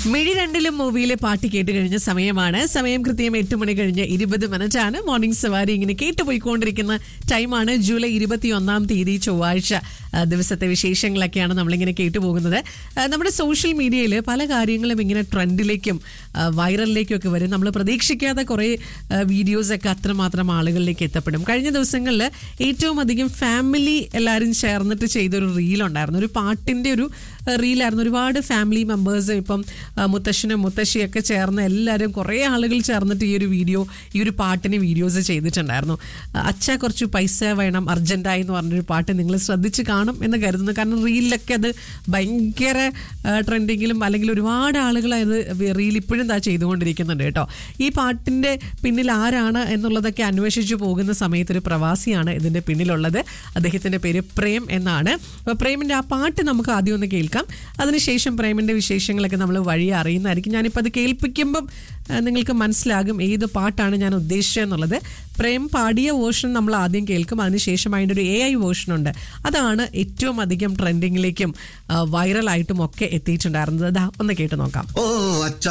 മിഴി രണ്ടിലും മൂവിയിലെ പാട്ട് കേട്ട് കഴിഞ്ഞ സമയമാണ് സമയം കൃത്യം എട്ട് മണി കഴിഞ്ഞ് ഇരുപത് മിനിറ്റ് ആണ് മോർണിംഗ് സവാരി ഇങ്ങനെ കേട്ട് പോയിക്കൊണ്ടിരിക്കുന്ന ടൈമാണ് ജൂലൈ ഇരുപത്തി ഒന്നാം തീയതി ചൊവ്വാഴ്ച ആ, ദിവസത്തെ വിശേഷങ്ങളൊക്കെയാണ് നമ്മളിങ്ങനെ കേട്ടു പോകുന്നത് ആ, നമ്മുടെ സോഷ്യൽ മീഡിയയിൽ പല കാര്യങ്ങളും ഇങ്ങനെ ട്രെൻഡിലേക്കും ആ, വൈറലിലേക്കും ഒക്കെ വരും നമ്മൾ പ്രതീക്ഷിക്കാത്ത കുറേ വീഡിയോസ് ഒക്കെ അത്രമാത്രം ആളുകളിലേക്ക് എത്തപ്പെടും കഴിഞ്ഞ ദിവസങ്ങളിൽ ഏറ്റവും അധികം ഫാമിലി എല്ലാവരും ചേർന്നിട്ട് ചെയ്തൊരു റീലുണ്ടായിരുന്നു ഒരു പാട്ടിൻ്റെ ഒരു റീലായിരുന്നു ഒരുപാട് ഫാമിലി മെമ്പേഴ്സ് ഇപ്പം ആ, മുത്തശ്ശനും മുത്തശ്ശിയൊക്കെ ചേർന്ന് എല്ലാവരും കുറേ ആളുകൾ ചേർന്നിട്ട് ഈ ഒരു വീഡിയോ ഈ ഒരു പാട്ടിന് വീഡിയോസ് ചെയ്തിട്ടുണ്ടായിരുന്നു ആ, അച്ഛ കുറച്ച് പൈസ വേണം അർജൻറ്റായി എന്ന് പറഞ്ഞൊരു പാട്ട് നിങ്ങൾ ശ്രദ്ധിച്ച് കാണും എന്ന് കരുതുന്നു കാരണം റീലിലൊക്കെ അത് ഭയങ്കര ട്രെൻഡിങ്ങിലും അല്ലെങ്കിൽ ഒരുപാട് ആളുകൾ അത് റീൽ ഇപ്പോഴും താ ചെയ്തുകൊണ്ടിരിക്കുന്നുണ്ട് കേട്ടോ ഈ പാട്ടിൻ്റെ പിന്നിൽ ആരാണ് എന്നുള്ളതൊക്കെ അന്വേഷിച്ചു പോകുന്ന സമയത്ത് ഒരു പ്രവാസിയാണ് ഇതിൻ്റെ പിന്നിലുള്ളത് അദ്ദേഹത്തിൻ്റെ പേര് പ്രേം എന്നാണ് അപ്പോൾ പ്രേമിൻ്റെ ആ പാട്ട് നമുക്ക് ആദ്യം ഒന്ന് കേൾക്കാം അതിനുശേഷം പ്രേമിൻ്റെ വിശേഷങ്ങളൊക്കെ നമ്മൾ വഴി അറിയുന്നതായിരിക്കും ഞാനിപ്പോൾ അത് കേൾപ്പിക്കുമ്പം ആ, നിങ്ങൾക്ക് മനസ്സിലാകും ഏത് പാട്ടാണ് ഞാൻ ഉദ്ദേശിച്ചതെന്നുള്ളത് പ്രേം പാടിയ വേർഷൻ നമ്മൾ ആദ്യം കേൾക്കും അതിനുശേഷം അതിൻ്റെ ഒരു എ ഐ വേർഷൻ ഉണ്ട് അതാണ് ഏറ്റവും അധികം ട്രെൻഡിങ്ങിലേക്കും വൈറലായിട്ടും ഒക്കെ എത്തിയിട്ടുണ്ടായിരുന്നത് ദാ ഒന്ന് കേട്ട് നോക്കാം ഓ അച്ഛ